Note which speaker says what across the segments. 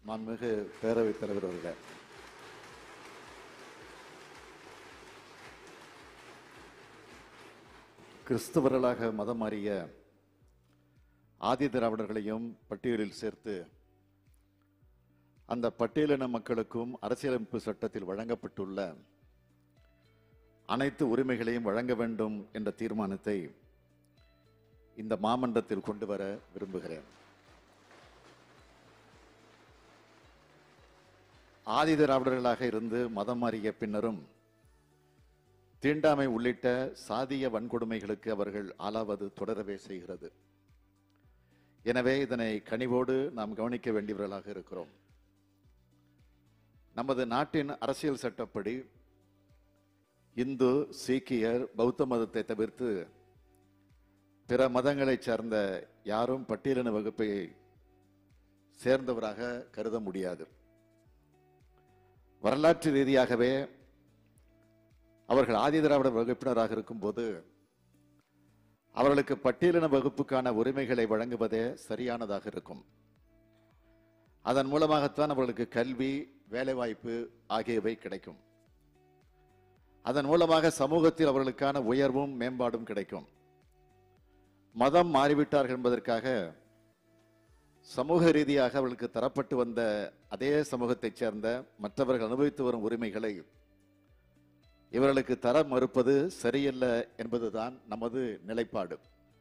Speaker 1: மாண்புமிகு பேரவைத் தலைவர் அவர்களே கிறிஸ்தவர்களாக மதம் மாறிய ஆதி திராவிடர்களையும் பட்டியலில் சேர்த்து அந்த பட்டியலின மக்களுக்கும் அரசியலமைப்பு சட்டத்தில் வழங்கப்பட்டுள்ள அனைத்து உரிமைகளையும் வழங்க வேண்டும் என்ற தீர்மானத்தை இந்த மாமன்றத்தில் கொண்டு வர விரும்புகிறேன் ஆதி திராவிடர்களாக இருந்து மதம் மாறிய பின்னரும் தீண்டாமை உள்ளிட்ட சாதிய வன்கொடுமைகளுக்கு அவர்கள் ஆளாவது தொடரவே செய்கிறது எனவே இதனை கனிவோடு நாம் கவனிக்க வேண்டியவர்களாக இருக்கிறோம் நமது நாட்டின் அரசியல் சட்டப்படி இந்து சீக்கியர் பௌத்த மதத்தை தவிர்த்து பிற மதங்களைச் சார்ந்த யாரும் பட்டியலின வகுப்பை சேர்ந்தவராக கருத முடியாது வரலாற்று ரீதியாகவே அவர்கள் ஆதி திராவிட வகுப்பினராக இருக்கும்போது அவர்களுக்கு பட்டியலின வகுப்புக்கான உரிமைகளை வழங்குவதே சரியானதாக இருக்கும் அதன் மூலமாகத்தான் அவர்களுக்கு கல்வி வேலைவாய்ப்பு ஆகியவை கிடைக்கும் அதன் மூலமாக சமூகத்தில் அவர்களுக்கான உயர்வும் மேம்பாடும் கிடைக்கும் மதம் மாறிவிட்டார்கள் என்பதற்காக சமூக ரீதியாக அவர்களுக்கு தரப்பட்டு வந்த அதே சமூகத்தைச் சேர்ந்த மற்றவர்கள் அனுபவித்து வரும் உரிமைகளை இவர்களுக்கு தர மறுப்பது சரியல்ல என்பதுதான் நமது நிலைப்பாடு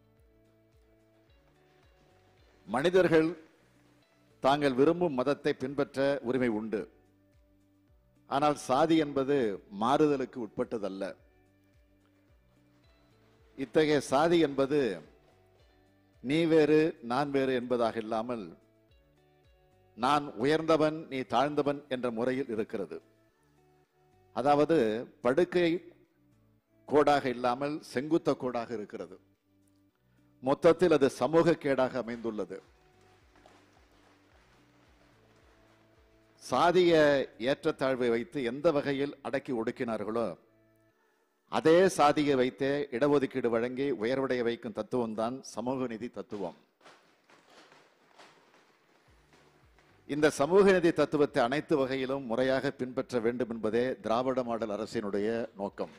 Speaker 1: மனிதர்கள் தாங்கள் விரும்பும் மதத்தை பின்பற்ற உரிமை உண்டு ஆனால் சாதி என்பது மாறுதலுக்கு உட்பட்டதல்ல இத்தகைய சாதி என்பது நீ வேறு நான் வேறு என்பதாக இல்லாமல் நான் உயர்ந்தவன் நீ தாழ்ந்தவன் என்ற முறையில் இருக்கிறது அதாவது படுக்கை கோடாக இல்லாமல் செங்குத்த கோடாக இருக்கிறது மொத்தத்தில் அது சமூக கேடாக அமைந்துள்ளது சாதிய ஏற்றத்தாழ்வை வைத்து எந்த வகையில் அடக்கி ஒடுக்கினார்களோ அதே சாதியை வைத்தே இடஒதுக்கீடு வழங்கி உயர்வடைய வைக்கும் தத்துவம் தான் சமூக நிதி தத்துவம் இந்த சமூக நிதி தத்துவத்தை அனைத்து வகையிலும் முறையாக பின்பற்ற வேண்டும் என்பதே திராவிட மாடல் அரசினுடைய நோக்கம்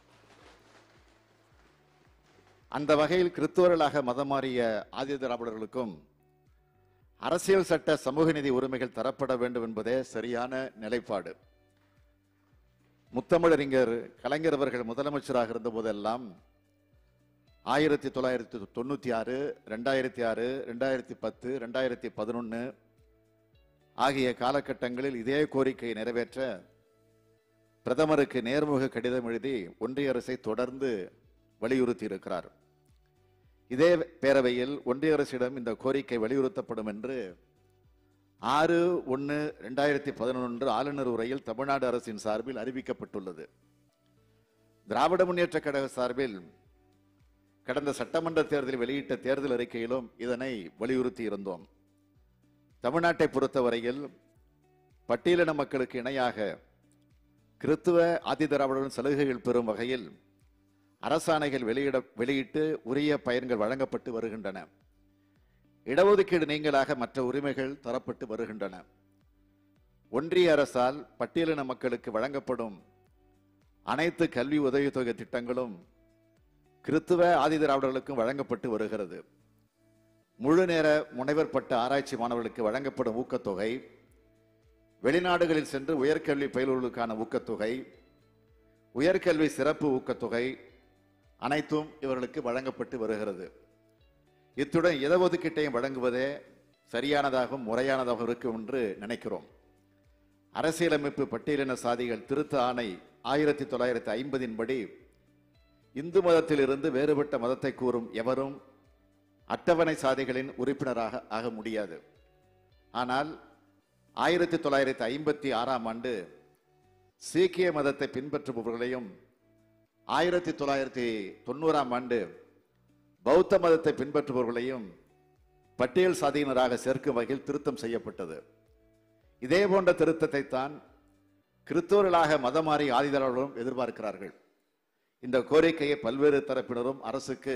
Speaker 1: அந்த வகையில் கிறிஸ்துவர்களாக மதம் மாறிய ஆதி திராவிடர்களுக்கும் அரசியல் சட்ட சமூக நீதி உரிமைகள் தரப்பட வேண்டும் என்பதே சரியான நிலைப்பாடு முத்தமிழறிஞர் கலைஞர் அவர்கள் முதலமைச்சராக இருந்த போதெல்லாம் ஆயிரத்தி தொள்ளாயிரத்தி தொண்ணூத்தி ஆறு ரெண்டாயிரத்தி ஆறு ரெண்டாயிரத்தி பத்து ரெண்டாயிரத்தி பதினொன்னு ஆகிய காலகட்டங்களில் இதே கோரிக்கையை நிறைவேற்ற பிரதமருக்கு நேர்முக கடிதம் எழுதி ஒன்றிய அரசை தொடர்ந்து வலியுறுத்தி இருக்கிறார் இதே பேரவையில் ஒன்றிய அரசிடம் இந்த கோரிக்கை வலியுறுத்தப்படும் என்று ஆறு ஒன்று ரெண்டாயிரத்தி பதினொன்று ஆளுநர் உரையில் தமிழ்நாடு அரசின் சார்பில் அறிவிக்கப்பட்டுள்ளது திராவிட முன்னேற்ற கழக சார்பில் கடந்த சட்டமன்ற தேர்தலில் வெளியிட்ட தேர்தல் அறிக்கையிலும் இதனை வலியுறுத்தி இருந்தோம் தமிழ்நாட்டை பொறுத்தவரையில் பட்டியலின மக்களுக்கு இணையாக கிறித்துவ ஆதி திராவிடரின் சலுகைகள் பெறும் வகையில் அரசாணைகள் வெளியிட வெளியிட்டு உரிய பயன்கள் வழங்கப்பட்டு வருகின்றன இடஒதுக்கீடு நீங்களாக மற்ற உரிமைகள் தரப்பட்டு வருகின்றன ஒன்றிய அரசால் பட்டியலின மக்களுக்கு வழங்கப்படும் அனைத்து கல்வி உதவித்தொகை திட்டங்களும் கிறித்துவ ஆதி திராவிடர்களுக்கும் வழங்கப்பட்டு வருகிறது முழு நேர முனைவர் பட்ட ஆராய்ச்சி மாணவர்களுக்கு வழங்கப்படும் ஊக்கத்தொகை வெளிநாடுகளில் சென்று உயர்கல்வி பயில்வர்களுக்கான ஊக்கத்தொகை உயர்கல்வி சிறப்பு ஊக்கத்தொகை அனைத்தும் இவர்களுக்கு வழங்கப்பட்டு வருகிறது இத்துடன் இடஒதுக்கீட்டையும் வழங்குவதே சரியானதாகவும் முறையானதாகவும் இருக்கும் என்று நினைக்கிறோம் அரசியலமைப்பு பட்டியலின சாதிகள் திருத்த ஆணை ஆயிரத்தி தொள்ளாயிரத்தி ஐம்பதின் படி இந்து மதத்திலிருந்து வேறுபட்ட மதத்தை கூறும் எவரும் அட்டவணை சாதிகளின் உறுப்பினராக ஆக முடியாது ஆனால் ஆயிரத்தி தொள்ளாயிரத்தி ஐம்பத்தி ஆறாம் ஆண்டு சீக்கிய மதத்தை பின்பற்றுபவர்களையும் ஆயிரத்தி தொள்ளாயிரத்தி தொண்ணூறாம் ஆண்டு பௌத்த மதத்தை பின்பற்றுபவர்களையும் பட்டியல் சாதியினராக சேர்க்கும் வகையில் திருத்தம் செய்யப்பட்டது இதே போன்ற திருத்தத்தை தான் கிறிஸ்தவர்களாக மதம் மாறி ஆதிதரர்களும் எதிர்பார்க்கிறார்கள் இந்த கோரிக்கையை பல்வேறு தரப்பினரும் அரசுக்கு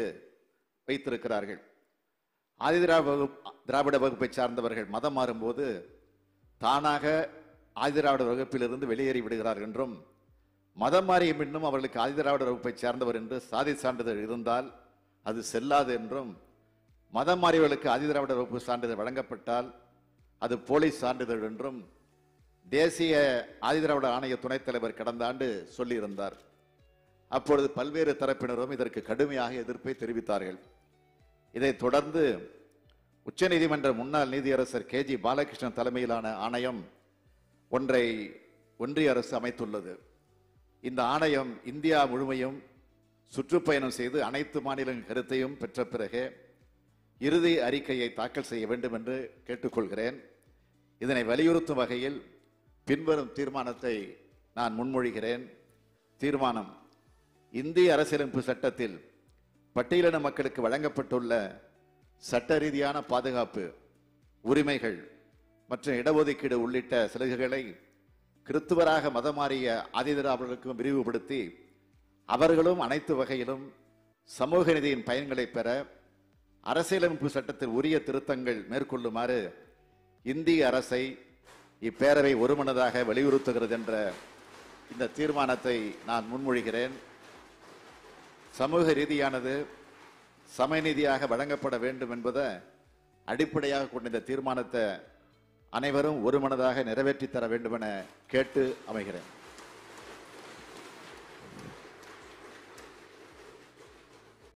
Speaker 1: வைத்திருக்கிறார்கள் ஆதிதிராவிட வகுப்பு திராவிட வகுப்பை சார்ந்தவர்கள் மதம் மாறும்போது தானாக ஆதிதிராவிட வகுப்பிலிருந்து வெளியேறி விடுகிறார் என்றும் மதம் மாறிய பின்னும் அவர்களுக்கு ஆதிதிராவிட வகுப்பை சேர்ந்தவர் என்று சாதி சான்றிதழ் இருந்தால் அது செல்லாது என்றும் மதம் மாறியவர்களுக்கு ஆதிதிராவிட வகுப்பு சான்றிதழ் வழங்கப்பட்டால் அது போலி சான்றிதழ் என்றும் தேசிய ஆதிதிராவிட ஆணைய துணைத் தலைவர் கடந்த ஆண்டு சொல்லியிருந்தார் அப்பொழுது பல்வேறு தரப்பினரும் இதற்கு கடுமையாக எதிர்ப்பை தெரிவித்தார்கள் இதைத் தொடர்ந்து உச்சநீதிமன்ற முன்னாள் நீதியரசர் கே ஜி பாலகிருஷ்ணன் தலைமையிலான ஆணையம் ஒன்றை ஒன்றிய அரசு அமைத்துள்ளது இந்த ஆணையம் இந்தியா முழுமையும் சுற்றுப்பயணம் செய்து அனைத்து மாநிலங்களின் கருத்தையும் பெற்ற பிறகு இறுதி அறிக்கையை தாக்கல் செய்ய வேண்டும் என்று கேட்டுக்கொள்கிறேன் இதனை வலியுறுத்தும் வகையில் பின்வரும் தீர்மானத்தை நான் முன்மொழிகிறேன் தீர்மானம் இந்திய அரசியலமைப்பு சட்டத்தில் பட்டியலின மக்களுக்கு வழங்கப்பட்டுள்ள சட்ட ரீதியான பாதுகாப்பு உரிமைகள் மற்றும் இடஒதுக்கீடு உள்ளிட்ட சலுகைகளை கிறித்துவராக மதம் மாறிய ஆதிதிராவிடர்களுக்கும் விரிவுபடுத்தி அவர்களும் அனைத்து வகையிலும் சமூக நிதியின் பயன்களை பெற அரசியலமைப்பு சட்டத்தில் உரிய திருத்தங்கள் மேற்கொள்ளுமாறு இந்திய அரசை இப்பேரவை ஒருமனதாக வலியுறுத்துகிறது என்ற இந்த தீர்மானத்தை நான் முன்மொழிகிறேன் சமூக ரீதியானது சமநீதியாக வழங்கப்பட வேண்டும் என்பதை அடிப்படையாக கொண்ட இந்த தீர்மானத்தை அனைவரும் ஒருமனதாக நிறைவேற்றி தர வேண்டும் என கேட்டு அமைகிறேன்